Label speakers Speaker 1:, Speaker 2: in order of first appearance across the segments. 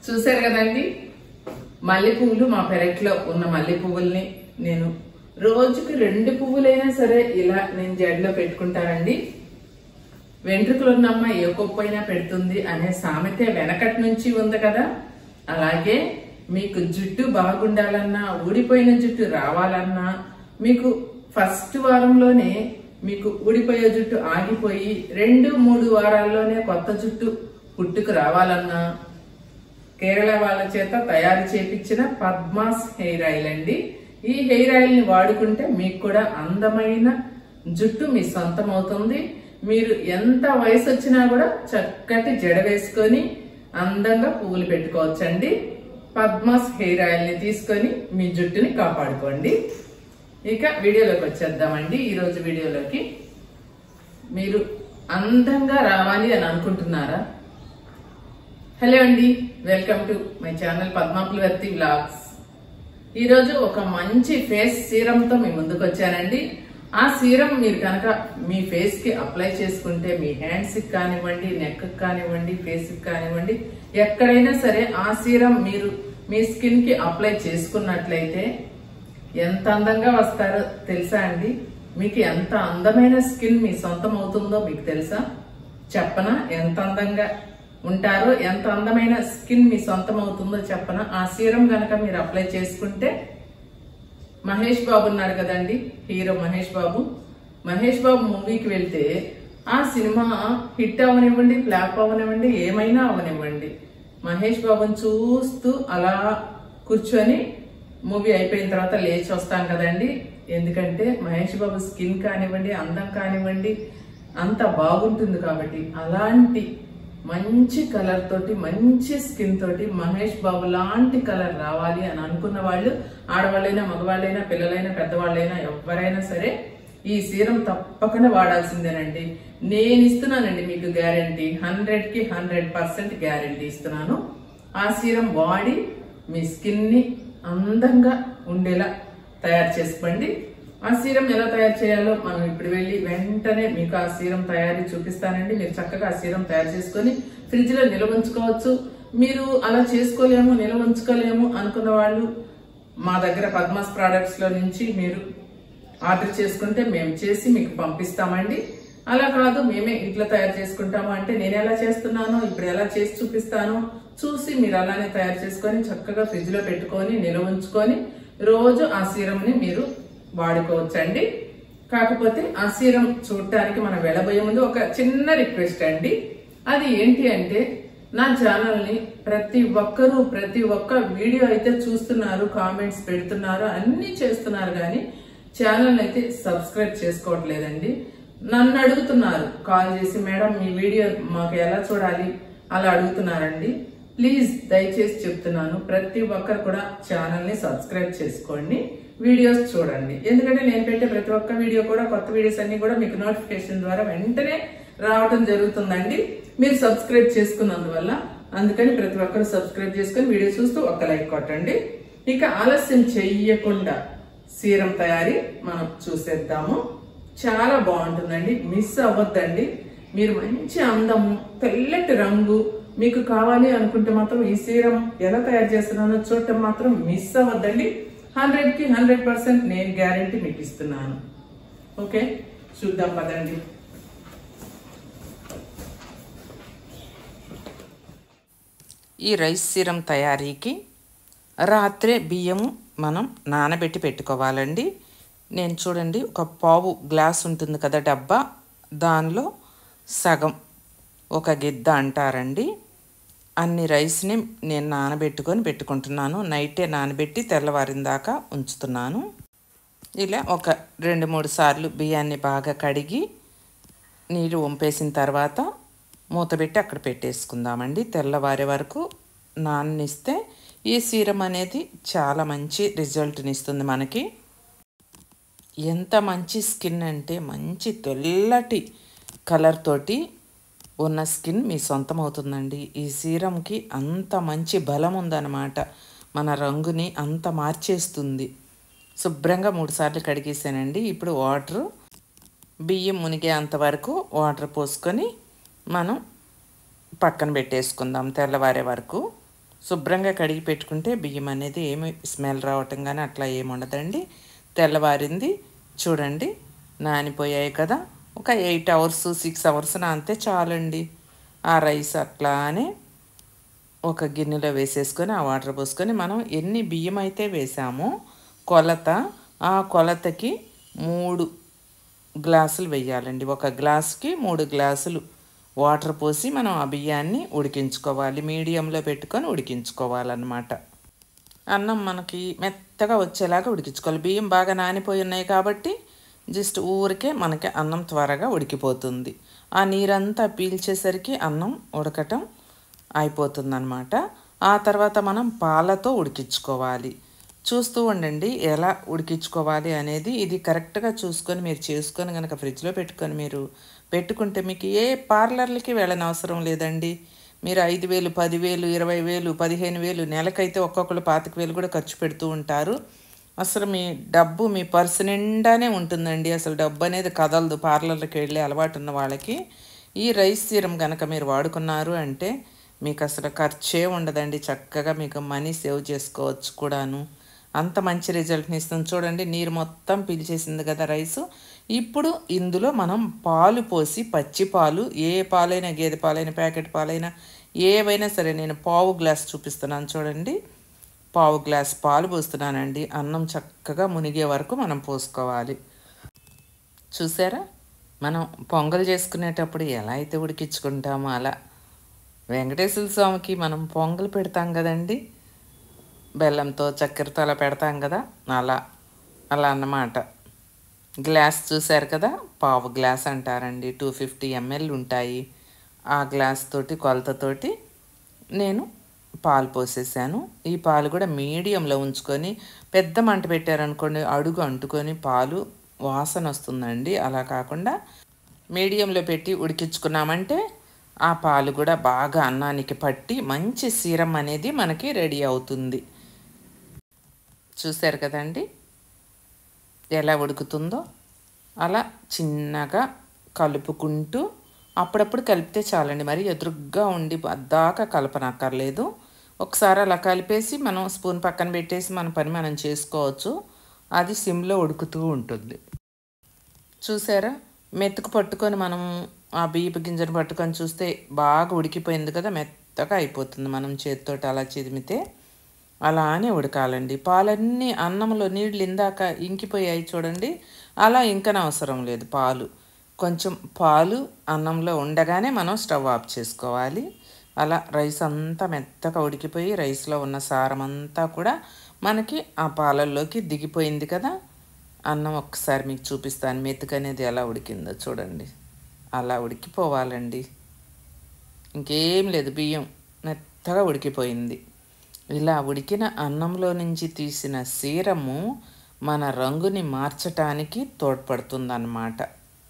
Speaker 1: చూశారు కదండి మల్లె పువ్వులు మా పెరట్లో ఉన్న మల్లె పువ్వుల్ని నేను రోజుకి రెండు పువ్వులైనా సరే ఇలా నేను జడలో పెట్టుకుంటానండి వెంట్రుకలు ఉన్న అమ్మ ఏ కొప్పైనా పెడుతుంది అనే సామెత వెనకటి నుంచి ఉంది కదా అలాగే మీకు జుట్టు బాగుండాలన్నా ఊడిపోయిన జుట్టు రావాలన్నా మీకు ఫస్ట్ వారంలోనే మీకు ఊడిపోయే జుట్టు ఆగిపోయి రెండు మూడు వారాల్లోనే కొత్త జుట్టు పుట్టుకు రావాలన్నా కేరళ వాళ్ళ చేత తయారు చేపించిన పద్మాస్ హెయిర్ ఆయిల్ అండి ఈ హెయిర్ ఆయిల్ ని వాడుకుంటే మీకు కూడా అందమైన జుట్టు మీ సొంతం అవుతుంది మీరు ఎంత వయసు వచ్చినా కూడా చక్కటి జడ వేసుకొని అందంగా పువ్వులు పెట్టుకోవచ్చండి పద్మాస్ హెయిర్ ఆయిల్ ని తీసుకొని మీ జుట్టుని కాపాడుకోండి ఇక వీడియోలోకి వచ్చేద్దామండి ఈరోజు వీడియోలోకి మీరు అందంగా రావాలి అని అనుకుంటున్నారా హలో అండి welcome to my channel Padma Pulavarthi vlogs ఈరోజు ఒక మంచి ఫేస్ సీరంతో మీ ముందుకు వచ్చానండి ఆ సీరం మీరు కనుక మీ ఫేస్ కి అప్లై చేసుకుంటే మీ హ్యాండ్స్ కి కానివ్వండి నెక్ కానివ్వండి ఫేస్ కి కానివ్వండి ఎక్కడైనా సరే ఆ సీరం మీరు మీ స్కిన్ కి అప్లై చేసుకున్నట్లయితే ఎంత అందంగా వస్తారో తెలుసా అండి మీకు ఎంత అందమైన స్కిన్ మీ సొంతం అవుతుందో మీకు తెలుసా చెప్పనా ఎంత అందంగా ఉంటారో ఎంత అందమైన స్కిన్ మీ సొంతం అవుతుందో చెప్పనా ఆ సీరం గనక మీరు అప్లై చేసుకుంటే మహేష్ బాబు ఉన్నారు కదండి హీరో మహేష్ బాబు మహేష్ బాబు మూవీకి వెళ్తే ఆ సినిమా హిట్ అవనివ్వండి ఫ్లాప్ అవనివ్వండి ఏమైనా అవనివ్వండి మహేష్ బాబుని చూస్తూ అలా కూర్చొని మూవీ అయిపోయిన తర్వాత లేచి వస్తాం కదండి ఎందుకంటే మహేష్ బాబు స్కిన్ కానివ్వండి అందం కానివ్వండి అంత బాగుంటుంది కాబట్టి అలాంటి మంచి కలర్ తోటి మంచి స్కిన్ తోటి మహేష్ బాబు లాంటి కలర్ రావాలి అని అనుకున్న వాళ్ళు ఆడవాళ్ళైనా మగవాళ్ళైనా పిల్లలైనా పెద్దవాళ్ళైనా ఎవరైనా సరే ఈ సీరం తప్పకుండా వాడాల్సిందేనండి నేను ఇస్తున్నానండి మీకు గ్యారంటీ హండ్రెడ్ కి హండ్రెడ్ పర్సెంట్ గ్యారంటీ ఇస్తున్నాను ఆ సీరం వాడి మీ స్కిన్ ని అందంగా ఉండేలా తయారు చేసుకోండి ఆ సీరం ఎలా తయారు చేయాలో మనం ఇప్పుడు వెళ్ళి వెంటనే మీకు ఆ సీరం తయారీ చూపిస్తానండి మీరు చక్కగా ఆ సీరం తయారు చేసుకొని ఫ్రిడ్జ్ లో నిల్వ ఉంచుకోవచ్చు మీరు అలా చేసుకోలేము నిల్వ ఉంచుకోలేము అనుకున్న వాళ్ళు మా దగ్గర పద్మాస్ ప్రోడక్ట్స్ లో నుంచి మీరు ఆర్డర్ చేసుకుంటే మేము చేసి మీకు పంపిస్తామండి అలా కాదు మేమే ఇంట్లో తయారు చేసుకుంటాము అంటే నేను ఎలా చేస్తున్నానో ఇప్పుడు ఎలా చేసి చూపిస్తానో చూసి మీరు అలానే తయారు చేసుకొని చక్కగా ఫ్రిడ్జ్ లో పెట్టుకొని నిల్వ ఉంచుకొని రోజు ఆ సీరం ని మీరు వాడుకోవచ్చండి కాకపోతే ఆ సీరం చూడటానికి మనం వెళ్ళబోయే ముందు ఒక చిన్న రిక్వెస్ట్ అండి అది ఏంటి అంటే నా ఛానల్ ని ప్రతి ఒక్కరూ ప్రతి ఒక్క వీడియో అయితే చూస్తున్నారు కామెంట్స్ పెడుతున్నారు అన్ని చేస్తున్నారు కానీ ఛానల్ అయితే సబ్స్క్రైబ్ చేసుకోవట్లేదండి నన్ను అడుగుతున్నారు కాల్ చేసి మేడం మీ వీడియో మాకు ఎలా చూడాలి అలా అడుగుతున్నారండి ప్లీజ్ దయచేసి చెప్తున్నాను ప్రతి ఒక్కరు కూడా ఛానల్ ని సబ్స్క్రైబ్ చేసుకోండి వీడియోస్ చూడండి ఎందుకంటే నేను పెట్టే ప్రతి ఒక్క వీడియో కూడా కొత్త వీడియోస్ అన్ని కూడా మీకు నోటిఫికేషన్ ద్వారా వెంటనే రావటం జరుగుతుందండి మీరు సబ్స్క్రైబ్ చేసుకున్నందువల్ల అందుకని ప్రతి ఒక్కరు సబ్స్క్రైబ్ చేసుకుని వీడియో చూస్తూ ఒక లైక్ కొట్టండి ఇక ఆలస్యం చెయ్యకుండా సీరం తయారీ మనం చూసేద్దాము చాలా బాగుంటుందండి మిస్ అవ్వద్దండి మీరు మంచి అందము తెల్లటి రంగు మీకు కావాలి అనుకుంటే మాత్రం ఈ సీరం ఎలా తయారు చేస్తున్నానో చూడటం మాత్రం మిస్ అవ్వద్దండి హండ్రెడ్ కి హండ్రెడ్ పర్సెంట్ నేను గ్యారంటీ మీకు ఇస్తున్నాను ఓకే చూద్దాం పదండి
Speaker 2: ఈ రైస్ సీరం తయారీకి రాత్రే బియ్యం మనం నానబెట్టి పెట్టుకోవాలండి నేను చూడండి ఒక పావు గ్లాస్ ఉంటుంది కదా డబ్బా దానిలో సగం ఒక గిద్ద అంటారండి అన్ని రైస్ని నేను నానబెట్టుకొని పెట్టుకుంటున్నాను నైటే నానబెట్టి తెల్లవారిన దాకా ఉంచుతున్నాను ఇలా ఒక రెండు మూడు సార్లు బియ్యాన్ని బాగా కడిగి నీరు వంపేసిన తర్వాత మూతబెట్టి అక్కడ పెట్టేసుకుందామండి తెల్లవారే వరకు నాన్నిస్తే ఈ సీరం అనేది చాలా మంచి రిజల్ట్ని ఇస్తుంది మనకి ఎంత మంచి స్కిన్ అంటే మంచి తెల్లటి కలర్ తోటి ఉన్న స్కిన్ మీ సొంతం అవుతుందండి ఈ సీరంకి అంత మంచి బలం ఉందన్నమాట మన రంగుని అంత మార్చేస్తుంది శుభ్రంగా మూడుసార్లు కడిగేసానండి ఇప్పుడు వాటర్ బియ్యం మునిగేంత వరకు వాటర్ పోసుకొని మనం పక్కన పెట్టేసుకుందాం తెల్లవారే వరకు శుభ్రంగా కడిగి పెట్టుకుంటే బియ్యం అనేది ఏమి స్మెల్ రావటం కానీ అట్లా ఏమి ఉండదండి తెల్లవారింది చూడండి నానిపోయాయి కదా ఒక ఎయిట్ అవర్స్ సిక్స్ అవర్స్ నానితే చాలండి ఆ రైస్ అట్లానే ఒక గిన్నెలో వేసేసుకొని ఆ వాటర్ పోసుకొని మనం ఎన్ని బియ్యం అయితే వేసామో కొలత ఆ కొలతకి మూడు గ్లాసులు వేయాలండి ఒక గ్లాసుకి మూడు గ్లాసులు వాటర్ పోసి మనం ఆ బియ్యాన్ని ఉడికించుకోవాలి మీడియంలో పెట్టుకొని ఉడికించుకోవాలన్నమాట అన్నం మనకి మెత్తగా వచ్చేలాగా ఉడికించుకోవాలి బియ్యం బాగా నానిపోయి ఉన్నాయి కాబట్టి జస్ట్ ఊరికే మనకి అన్నం త్వరగా ఉడికిపోతుంది ఆ నీరంతా పీల్చేసరికి అన్నం ఉడకటం అయిపోతుందన్నమాట ఆ తర్వాత మనం పాలతో ఉడికించుకోవాలి చూస్తూ ఉండండి ఎలా ఉడికించుకోవాలి అనేది ఇది కరెక్ట్గా చూసుకొని మీరు చేసుకొని కనుక ఫ్రిడ్జ్లో పెట్టుకొని మీరు పెట్టుకుంటే మీకు ఏ పార్లర్లకి వెళ్ళని అవసరం లేదండి మీరు ఐదు వేలు పదివేలు ఇరవై వేలు పదిహేను వేలు నెలకైతే ఒక్కొక్కరు పాతిక వేలు కూడా ఖర్చు పెడుతూ ఉంటారు అసలు మీ డబ్బు మీ పర్సు నిండానే ఉంటుందండి అసలు డబ్బు అనేది కదలదు పార్లర్కి వెళ్ళే అలవాటు ఉన్న వాళ్ళకి ఈ రైస్ సీరం కనుక మీరు వాడుకున్నారు అంటే మీకు అసలు ఖర్చే ఉండదండి చక్కగా మీకు మనీ సేవ్ చేసుకోవచ్చు కూడాను అంత మంచి రిజల్ట్ని ఇస్తుంది చూడండి నీరు మొత్తం పీల్చేసింది కదా రైసు ఇప్పుడు ఇందులో మనం పాలు పోసి పచ్చి పాలు ఏ పాలైనా గేదె పాలైనా ప్యాకెట్ పాలైనా ఏవైనా సరే నేను పావు గ్లాస్ చూపిస్తున్నాను చూడండి పావు గ్లాస్ పాలు పోస్తున్నానండి అన్నం చక్కగా మునిగే వరకు మనం పోసుకోవాలి చూసారా మనం పొంగల్ చేసుకునేటప్పుడు ఎలా అయితే ఉడికించుకుంటామో అలా వెంకటేశ్వర స్వామికి మనం పొంగల్ పెడతాం కదండి బెల్లంతో చక్కెరతో అలా పెడతాం కదా అలా అలా అన్నమాట గ్లాస్ చూశారు కదా పావు గ్లాస్ అంటారండి టూ ఫిఫ్టీ ఎంఎల్ ఉంటాయి ఆ గ్లాస్ తోటి కొలతతోటి నేను పాలు పోసేసాను ఈ పాలు కూడా మీడియంలో ఉంచుకొని పెద్ద మంట పెట్టారనుకోండి అడుగు అంటుకొని పాలు వాసన వస్తుందండి అలా కాకుండా మీడియంలో పెట్టి ఉడికించుకున్నామంటే ఆ పాలు కూడా బాగా అన్నానికి పట్టి మంచి సీరం అనేది మనకి రెడీ అవుతుంది చూశారు కదండి ఎలా ఉడుకుతుందో అలా చిన్నగా కలుపుకుంటూ అప్పుడప్పుడు కలిపితే చాలండి మరి ఎదురుగ్గా ఉండి దాకా కలపనక్కర్లేదు ఒకసారి అలా కలిపేసి మనం స్పూన్ పక్కన పెట్టేసి మన పని మనం చేసుకోవచ్చు అది సిమ్లో ఉడుకుతూ ఉంటుంది చూసారా మెతుకు పట్టుకొని మనం ఆ బియ్యపు గింజను పట్టుకొని చూస్తే బాగా ఉడికిపోయింది కదా మెత్తగా అయిపోతుంది మనం చేతితోటి అలా చిదిమితే అలానే ఉడకాలండి పాలన్నీ అన్నంలో నీళ్ళు ఇందాక ఇంకిపోయాయి చూడండి అలా ఇంకన అవసరం లేదు పాలు కొంచెం పాలు అన్నంలో ఉండగానే మనం స్టవ్ ఆఫ్ చేసుకోవాలి అలా రైస్ అంతా మెత్తగా ఉడికిపోయి రైస్లో ఉన్న సారం అంతా కూడా మనకి ఆ పాలల్లోకి దిగిపోయింది కదా అన్నం ఒక్కసారి మీకు చూపిస్తాను మెతుకు అనేది ఎలా ఉడికిందో చూడండి అలా ఉడికిపోవాలండి ఇంకేం లేదు బియ్యం మెత్తగా ఉడికిపోయింది ఇలా ఉడికిన అన్నంలో నుంచి తీసిన సీరము మన రంగుని మార్చటానికి తోడ్పడుతుందన్నమాట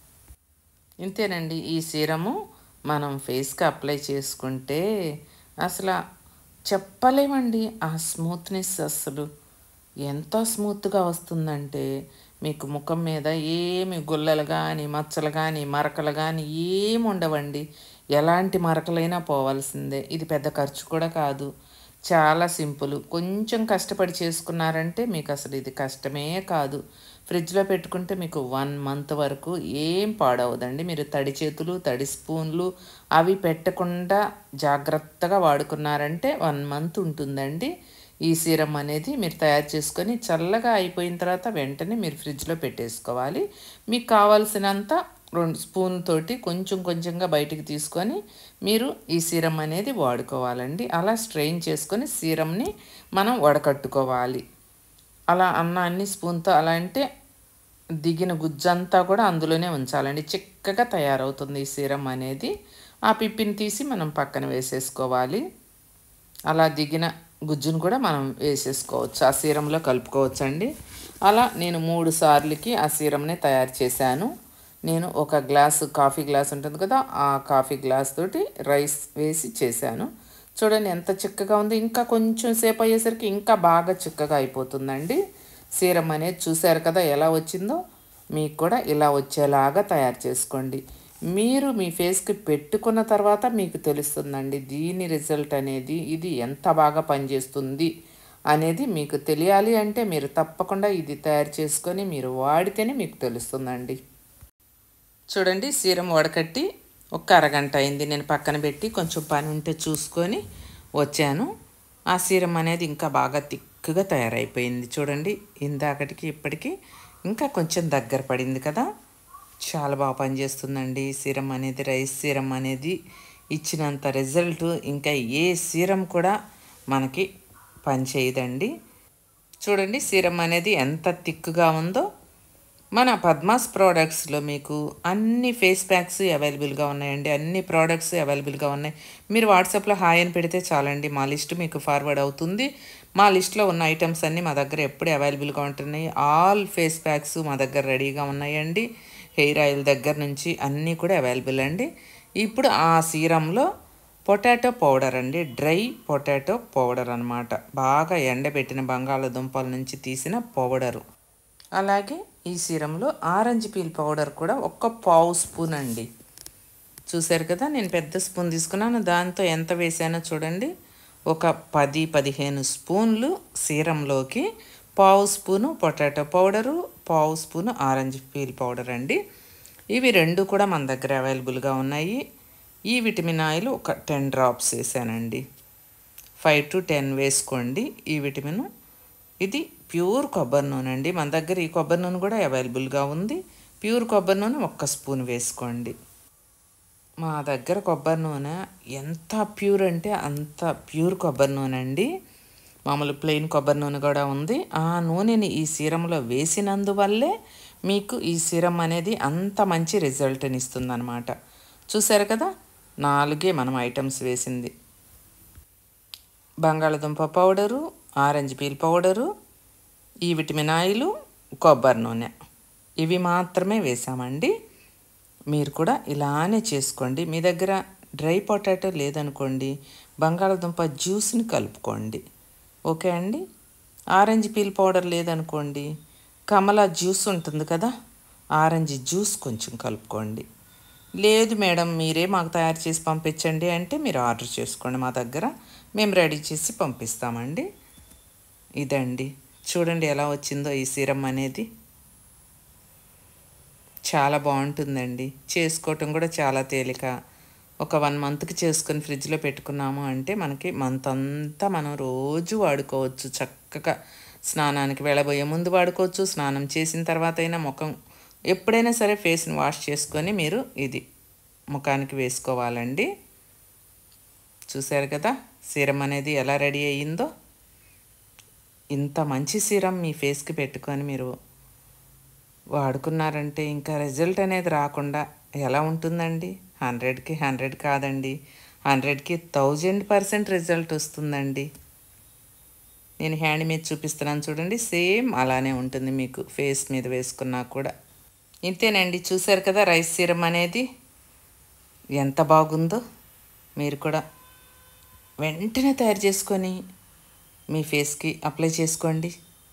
Speaker 2: ఇంతేనండి ఈ సీరము మనం ఫేస్కి అప్లై చేసుకుంటే అసలు చెప్పలేమండి ఆ స్మూత్నెస్ అసలు ఎంత స్మూత్గా వస్తుందంటే మీకు ముఖం మీద ఏమి గుల్లలు కానీ మచ్చలు కానీ మరకలు కానీ ఏమి ఉండవండి ఎలాంటి మరకలైనా పోవాల్సిందే ఇది పెద్ద ఖర్చు కూడా కాదు చాలా సింపుల్ కొంచెం కష్టపడి చేసుకున్నారంటే మీకు అసలు ఇది కష్టమే కాదు ఫ్రిడ్జ్లో పెట్టుకుంటే మీకు వన్ మంత్ వరకు ఏం పాడవదండి మీరు తడి చేతులు తడి స్పూన్లు అవి పెట్టకుండా జాగ్రత్తగా వాడుకున్నారంటే వన్ మంత్ ఉంటుందండి ఈ సీరం అనేది మీరు తయారు చేసుకొని చల్లగా అయిపోయిన తర్వాత వెంటనే మీరు ఫ్రిడ్జ్లో పెట్టేసుకోవాలి మీకు కావాల్సినంత రెండు స్పూన్ తోటి కొంచెం కొంచెంగా బయటికి తీసుకొని మీరు ఈ సీరం అనేది వాడుకోవాలండి అలా స్ట్రెయిన్ చేసుకొని సీరంని మనం వడకట్టుకోవాలి అలా అన్నాన్ని స్పూన్తో అలా అంటే దిగిన గుజ్జంతా కూడా అందులోనే ఉంచాలండి చిక్కగా తయారవుతుంది ఈ సీరం అనేది ఆ పిప్పిని తీసి మనం పక్కన వేసేసుకోవాలి అలా దిగిన గుజ్జును కూడా మనం వేసేసుకోవచ్చు ఆ సీరంలో కలుపుకోవచ్చు అండి అలా నేను మూడు సార్లకి ఆ సీరంని తయారు చేశాను నేను ఒక గ్లాసు కాఫీ గ్లాస్ ఉంటుంది కదా ఆ కాఫీ గ్లాస్ తోటి రైస్ వేసి చేశాను చూడండి ఎంత చిక్కగా ఉంది ఇంకా కొంచెం సేపు అయ్యేసరికి ఇంకా బాగా చిక్కగా అయిపోతుందండి సీరం అనేది చూశారు కదా ఎలా వచ్చిందో మీకు కూడా ఇలా వచ్చేలాగా తయారు చేసుకోండి మీరు మీ ఫేస్కి పెట్టుకున్న తర్వాత మీకు తెలుస్తుందండి దీని రిజల్ట్ అనేది ఇది ఎంత బాగా పనిచేస్తుంది అనేది మీకు తెలియాలి అంటే మీరు తప్పకుండా ఇది తయారు చేసుకొని మీరు వాడితేనే మీకు తెలుస్తుందండి చూడండి సీరం వడకట్టి ఒక అరగంట అయింది నేను పక్కన పెట్టి కొంచెం పని ఉంటే చూసుకొని వచ్చాను ఆ సీరం అనేది ఇంకా బాగా తిక్కుగా తయారైపోయింది చూడండి ఇందాకటికి ఇప్పటికి ఇంకా కొంచెం దగ్గర పడింది కదా చాలా బాగా పనిచేస్తుందండి సీరం అనేది రైస్ సీరం అనేది ఇచ్చినంత రిజల్ట్ ఇంకా ఏ సీరం కూడా మనకి పనిచేయదండి చూడండి సీరం అనేది ఎంత థిక్గా ఉందో మన పద్మాస్ ప్రోడక్ట్స్లో మీకు అన్ని ఫేస్ ప్యాక్స్ అవైలబుల్గా ఉన్నాయండి అన్ని ప్రోడక్ట్స్ అవైలబుల్గా ఉన్నాయి మీరు వాట్సాప్లో హాయ్ అని పెడితే చాలండి మా లిస్ట్ మీకు ఫార్వర్డ్ అవుతుంది మా లిస్ట్లో ఉన్న ఐటమ్స్ అన్నీ మా దగ్గర ఎప్పుడు అవైలబుల్గా ఉంటున్నాయి ఆల్ ఫేస్ ప్యాక్స్ మా దగ్గర రెడీగా ఉన్నాయండి హెయిర్ ఆయిల్ దగ్గర నుంచి అన్నీ కూడా అవైలబుల్ అండి ఇప్పుడు ఆ సీరంలో పొటాటో పౌడర్ అండి డ్రై పొటాటో పౌడర్ అనమాట బాగా ఎండబెట్టిన బంగాళదుంపల నుంచి తీసిన పౌడరు అలాగే ఈ సీరంలో ఆరెంజ్ పీల్ పౌడర్ కూడా ఒక్క పావు స్పూన్ అండి చూశారు కదా నేను పెద్ద స్పూన్ తీసుకున్నాను దాంతో ఎంత వేసానో చూడండి ఒక పది పదిహేను స్పూన్లు సీరంలోకి పావు స్పూను పొటాటో పౌడరు పావు స్పూను ఆరెంజ్ పీల్ పౌడర్ అండి ఇవి రెండు కూడా మన దగ్గర అవైలబుల్గా ఉన్నాయి ఈ విటమిన్ ఆయిల్ ఒక టెన్ డ్రాప్స్ వేసానండి ఫైవ్ టు టెన్ వేసుకోండి ఈ విటమిన్ ఇది ప్యూర్ కొబ్బరి నూనె అండి మన దగ్గర ఈ కొబ్బరి నూనె కూడా అవైలబుల్గా ఉంది ప్యూర్ కొబ్బరి నూనె ఒక్క స్పూన్ వేసుకోండి మా దగ్గర కొబ్బరి నూనె ఎంత ప్యూర్ అంటే అంత ప్యూర్ కొబ్బరి నూనె అండి మామూలు ప్లెయిన్ కొబ్బరి నూనె కూడా ఉంది ఆ నూనెని ఈ సీరంలో వేసినందువల్లే మీకు ఈ సీరం అనేది అంత మంచి రిజల్ట్ని ఇస్తుందన్నమాట చూసారు కదా నాలుగే మనం ఐటమ్స్ వేసింది బంగాళదుంప పౌడరు ఆరెంజ్ పీల్ పౌడరు ఈ విటమిన్ ఆయిల్ కొబ్బరి నూనె ఇవి మాత్రమే వేసామండి మీరు కూడా ఇలానే చేసుకోండి మీ దగ్గర డ్రై పొటాటో లేదనుకోండి బంగాళదుంప జ్యూస్ని కలుపుకోండి ఓకే అండి ఆరెంజ్ పీల్ పౌడర్ లేదనుకోండి కమల జ్యూస్ ఉంటుంది కదా ఆరెంజ్ జ్యూస్ కొంచెం కలుపుకోండి లేదు మేడం మీరే మాకు తయారు చేసి పంపించండి అంటే మీరు ఆర్డర్ చేసుకోండి మా దగ్గర మేము రెడీ చేసి పంపిస్తామండి ఇదండి చూడండి ఎలా వచ్చిందో ఈ సీరం అనేది చాలా బాగుంటుందండి చేసుకోవటం కూడా చాలా తేలిక ఒక వన్ మంత్కి చేసుకొని ఫ్రిడ్జ్లో పెట్టుకున్నాము అంటే మనకి మంత్ అంతా మనం రోజు వాడుకోవచ్చు చక్కగా స్నానానికి వెళ్ళబోయే ముందు వాడుకోవచ్చు స్నానం చేసిన తర్వాత అయినా ముఖం ఎప్పుడైనా సరే ఫేస్ని వాష్ చేసుకొని మీరు ఇది ముఖానికి వేసుకోవాలండి చూశారు కదా సీరం అనేది ఎలా రెడీ అయ్యిందో ఇంత మంచి సీరం మీ ఫేస్కి పెట్టుకొని మీరు వాడుకున్నారంటే ఇంకా రిజల్ట్ అనేది రాకుండా ఎలా ఉంటుందండి హండ్రెడ్కి హండ్రెడ్ కాదండి హండ్రెడ్కి థౌజండ్ పర్సెంట్ రిజల్ట్ వస్తుందండి నేను హ్యాండ్ మీద చూపిస్తున్నాను చూడండి సేమ్ అలానే ఉంటుంది మీకు ఫేస్ మీద వేసుకున్నా కూడా ఇంతేనండి చూసారు కదా రైస్ సీరం అనేది ఎంత బాగుందో మీరు కూడా వెంటనే తయారు చేసుకొని మీ ఫేస్కి అప్లై చేసుకోండి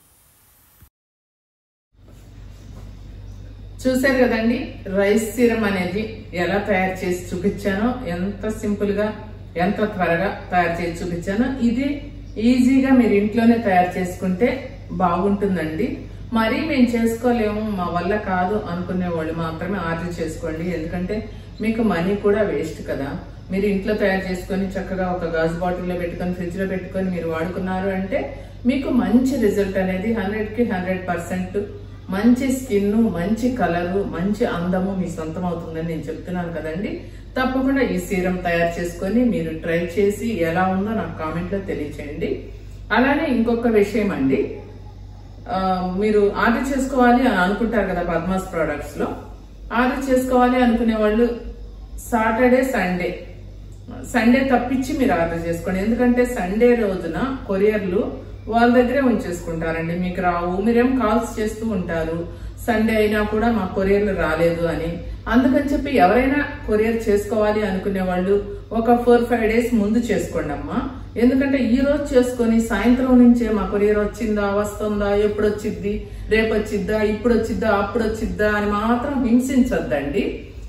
Speaker 1: చూశారు కదండి రైస్ సీరం అనేది ఎలా తయారు చేసి చూపించానో ఎంత సింపుల్ గా ఎంత త్వరగా తయారు చేసి చూపించానో ఇది ఈజీగా మీరు ఇంట్లోనే తయారు చేసుకుంటే బాగుంటుందండి మరీ మేము చేసుకోలేము మా వల్ల కాదు అనుకునే వాళ్ళు మాత్రమే ఆర్డర్ చేసుకోండి ఎందుకంటే మీకు మనీ కూడా వేస్ట్ కదా మీరు ఇంట్లో తయారు చేసుకొని చక్కగా ఒక గాజు బాటిల్లో పెట్టుకొని ఫ్రిడ్జ్ లో పెట్టుకొని మీరు వాడుకున్నారు అంటే మీకు మంచి రిజల్ట్ అనేది హండ్రెడ్ కి హండ్రెడ్ పర్సెంట్ మంచి స్కిన్ మంచి కలరు మంచి అందము మీ సొంతం అవుతుందని నేను చెప్తున్నాను కదండి తప్పకుండా ఈ సీరం తయారు చేసుకొని మీరు ట్రై చేసి ఎలా ఉందో నాకు కామెంట్ లో తెలియచేయండి అలానే ఇంకొక విషయం అండి ఆ, మీరు ఆర్డర్ చేసుకోవాలి అని అనుకుంటారు కదా పద్మాస్ ప్రొడక్ట్స్ లో ఆర్డర్ చేసుకోవాలి అనుకునే వాళ్ళు సాటర్డే సండే సండే తప్పించి మీరు ఆర్డర్ చేసుకోండి ఎందుకంటే సండే రోజున కొరియర్లు వాళ్ళ దగ్గరే ఉంచేసుకుంటారండి మీకు రావు మీరేం కాల్స్ చేస్తూ ఉంటారు సండే అయినా కూడా మా కొరియర్లు రాలేదు అని అందుకని చెప్పి ఎవరైనా కొరియర్ చేసుకోవాలి అనుకునే వాళ్ళు ఒక ఫోర్ ఫైవ్ డేస్ ముందు చేసుకోండి అమ్మా ఎందుకంటే ఈ రోజు చేసుకొని సాయంత్రం నుంచే మా కొరియర్ వచ్చిందా వస్తుందా ఎప్పుడు వచ్చిద్ది రేపు వచ్చిద్దా ఇప్పుడు వచ్చిద్దా అప్పుడు వచ్చిద్దా అని మాత్రం హింసించొద్దండి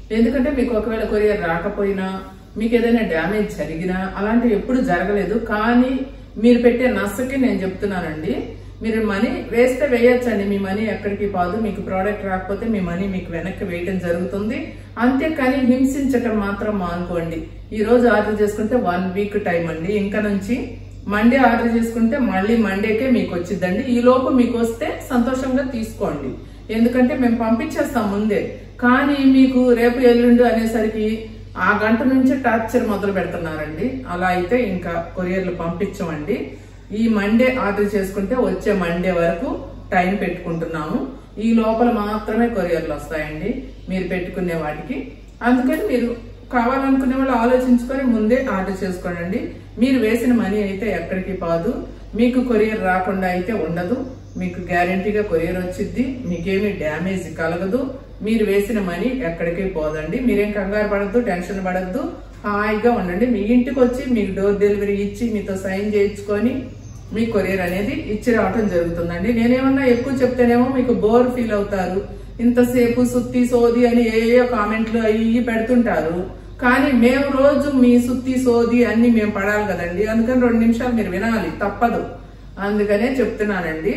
Speaker 1: ఎందుకంటే మీకు ఒకవేళ కొరియర్ రాకపోయినా మీకు ఏదైనా డ్యామేజ్ జరిగినా అలాంటివి ఎప్పుడు జరగలేదు కానీ మీరు పెట్టే నష్టకి నేను చెప్తున్నానండి మీరు మనీ వేస్తే వేయొచ్చండి మీ మనీ ఎక్కడికి పోదు మీకు ప్రోడక్ట్ రాకపోతే మీ మనీ మీకు వెనక్కి వేయటం జరుగుతుంది అంతేకాని హింసించటం మాత్రం మానుకోండి ఈ రోజు ఆర్డర్ చేసుకుంటే వన్ వీక్ టైం అండి ఇంకా నుంచి మండే ఆర్డర్ చేసుకుంటే మళ్ళీ మండేకే మీకు వచ్చిందండి ఈ లోపు మీకు వస్తే సంతోషంగా తీసుకోండి ఎందుకంటే మేము పంపించేస్తాం ముందే కానీ మీకు రేపు ఎల్లుండి అనేసరికి ఆ గంట నుంచి టార్చర్ మొదలు పెడుతున్నారండి అలా అయితే ఇంకా కొరియర్లు పంపించమండి ఈ మండే ఆర్డర్ చేసుకుంటే వచ్చే మండే వరకు టైం పెట్టుకుంటున్నాము ఈ లోపల మాత్రమే కొరియర్లు వస్తాయండి మీరు పెట్టుకునే వాటికి అందుకని మీరు కావాలనుకునే వాళ్ళు ఆలోచించుకొని ముందే ఆర్డర్ చేసుకోండి మీరు వేసిన మనీ అయితే ఎక్కడికి పోదు మీకు కొరియర్ రాకుండా అయితే ఉండదు మీకు గ్యారంటీగా కొరియర్ వచ్చింది మీకేమీ డ్యామేజ్ కలగదు మీరు వేసిన మనీ ఎక్కడికి పోదండి మీరేం కంగారు పడద్దు టెన్షన్ పడద్దు హాయిగా ఉండండి మీ ఇంటికి వచ్చి మీకు డోర్ డెలివరీ ఇచ్చి మీతో సైన్ చేయించుకొని మీ కొరియర్ అనేది ఇచ్చి రావటం జరుగుతుందండి నేనేమన్నా ఎక్కువ చెప్తేనేమో మీకు బోర్ ఫీల్ అవుతారు ఇంతసేపు సుత్తి సోది అని ఏ కామెంట్లు అవి పెడుతుంటారు కానీ మేము రోజు మీ సుత్తి సోది అన్ని మేము పడాలి కదండి అందుకని రెండు నిమిషాలు మీరు వినాలి తప్పదు అందుకనే చెప్తున్నానండి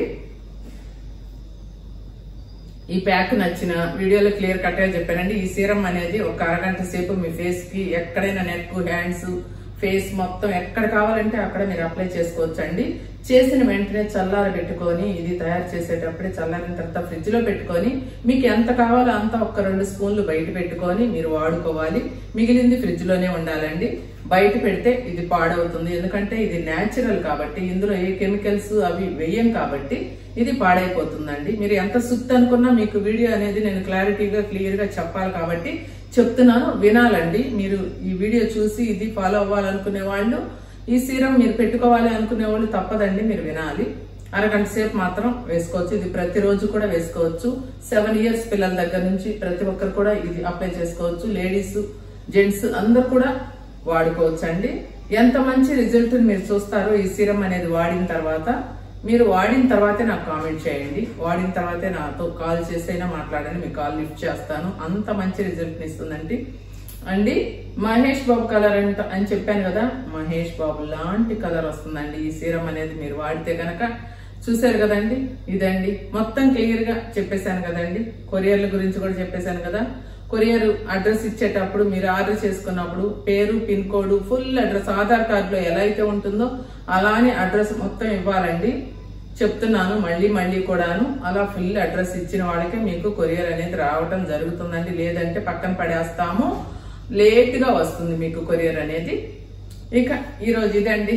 Speaker 1: ఈ ప్యాక్ నచ్చిన వీడియోలో క్లియర్ కట్ గా చెప్పానండి ఈ సీరం అనేది ఒక అరగంట సేపు మీ ఫేస్ కి ఎక్కడైనా నెక్ హ్యాండ్స్ ఫేస్ మొత్తం ఎక్కడ కావాలంటే అక్కడ మీరు అప్లై చేసుకోవచ్చు అండి చేసిన వెంటనే చల్లార పెట్టుకొని ఇది తయారు చేసేటప్పుడే చల్లారిన తర్వాత ఫ్రిడ్జ్ లో పెట్టుకొని మీకు ఎంత కావాలో అంత ఒక్క రెండు స్పూన్లు బయట పెట్టుకొని మీరు వాడుకోవాలి మిగిలింది ఫ్రిడ్జ్ లోనే ఉండాలండి బయట పెడితే ఇది పాడవుతుంది ఎందుకంటే ఇది న్యాచురల్ కాబట్టి ఇందులో ఏ కెమికల్స్ అవి వేయం కాబట్టి ఇది పాడైపోతుందండి మీరు ఎంత సుత్తు అనుకున్నా మీకు వీడియో అనేది నేను క్లారిటీగా క్లియర్ గా చెప్పాలి కాబట్టి చెప్తున్నాను వినాలండి మీరు ఈ వీడియో చూసి ఇది ఫాలో అవ్వాలనుకునే వాళ్ళు ఈ సీరం మీరు పెట్టుకోవాలి అనుకునే వాళ్ళు తప్పదండి మీరు వినాలి అరగంట సేపు మాత్రం వేసుకోవచ్చు ఇది ప్రతిరోజు కూడా వేసుకోవచ్చు సెవెన్ ఇయర్స్ పిల్లల దగ్గర నుంచి ప్రతి ఒక్కరు కూడా ఇది అప్లై చేసుకోవచ్చు లేడీస్ జెంట్స్ అందరు కూడా వాడుకోవచ్చు అండి ఎంత మంచి రిజల్ట్ మీరు చూస్తారో ఈ సీరం అనేది వాడిన తర్వాత మీరు వాడిన తర్వాతే నాకు కామెంట్ చేయండి వాడిన తర్వాతే నాతో కాల్ చేసైనా మాట్లాడండి మీ కాల్ లిఫ్ట్ చేస్తాను అంత మంచి రిజల్ట్ ఇస్తుందండి అండి మహేష్ బాబు కలర్ అంట అని చెప్పాను కదా మహేష్ బాబు లాంటి కలర్ వస్తుందండి ఈ సీరం అనేది మీరు వాడితే గనక చూసారు కదండి ఇదండి మొత్తం క్లియర్ గా చెప్పేశాను కదండి కొరియర్ల గురించి కూడా చెప్పేశాను కదా కొరియర్ అడ్రస్ ఇచ్చేటప్పుడు మీరు ఆర్డర్ చేసుకున్నప్పుడు పేరు pin code full address Aadhaar కార్డులో ఎలా అయితే ఉంటుందో అలానే అడ్రస్ మొత్తం ఇవ్వాలండి చెప్తున్నాను మళ్ళీ మళ్ళీ కూడాను అలా ఫుల్ అడ్రస్ ఇచ్చిన వాళ్ళకే మీకు కొరియర్ అనేది రావటం జరుగుతుందండి లేదంటే పక్కన పడేస్తాము లేట్ గా వస్తుంది మీకు కొరియర్ అనేది ఇక ఈరోజు ఇదండి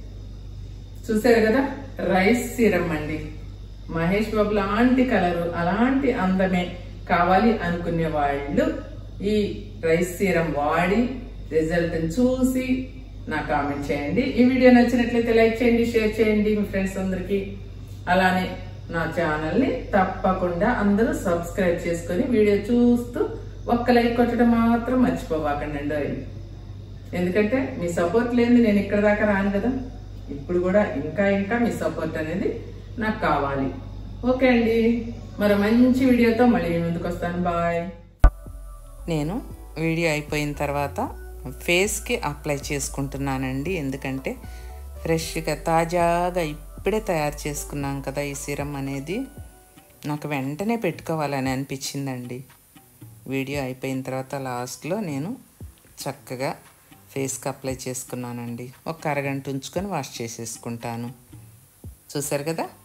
Speaker 1: చూసారు కదా రైస్ సీరం అండి మహేష్ బాబు లాంటి కలరు అలాంటి అందమే కావాలి అనుకునే వాళ్ళు ఈ రైస్ సీరం వాడి రిజల్ట్ చూసి నాకు కామెంట్ చేయండి ఈ వీడియో నచ్చినట్లయితే లైక్ చేయండి షేర్ చేయండి మీ ఫ్రెండ్స్ అందరికి అలానే నా ఛానల్ ని తప్పకుండా అందరూ సబ్స్క్రైబ్ చేసుకొని వీడియో చూస్తూ ఒక్క లైక్ కొట్టడం మాత్రం మర్చిపోవాకండి ఎందుకంటే మీ సపోర్ట్ లేని నేను ఇక్కడ దాకా రాను కదా ఇప్పుడు కూడా ఇంకా ఇంకా మీ సపోర్ట్ అనేది నాకు కావాలి ఓకే అండి మరో మంచి వీడియోతో మళ్ళీ మీ ముందుకు వస్తాను బాయ్
Speaker 2: నేను వీడియో అయిపోయిన తర్వాత ఫేస్కి అప్లై చేసుకుంటున్నానండి ఎందుకంటే ఫ్రెష్గా తాజాగా ఇప్పుడే తయారు చేసుకున్నాం కదా ఈ సిరం అనేది నాకు వెంటనే పెట్టుకోవాలని అనిపించిందండి వీడియో అయిపోయిన తర్వాత లాస్ట్లో నేను చక్కగా ఫేస్కి అప్లై చేసుకున్నానండి ఒక అరగంట ఉంచుకొని వాష్ చేసేసుకుంటాను చూసారు కదా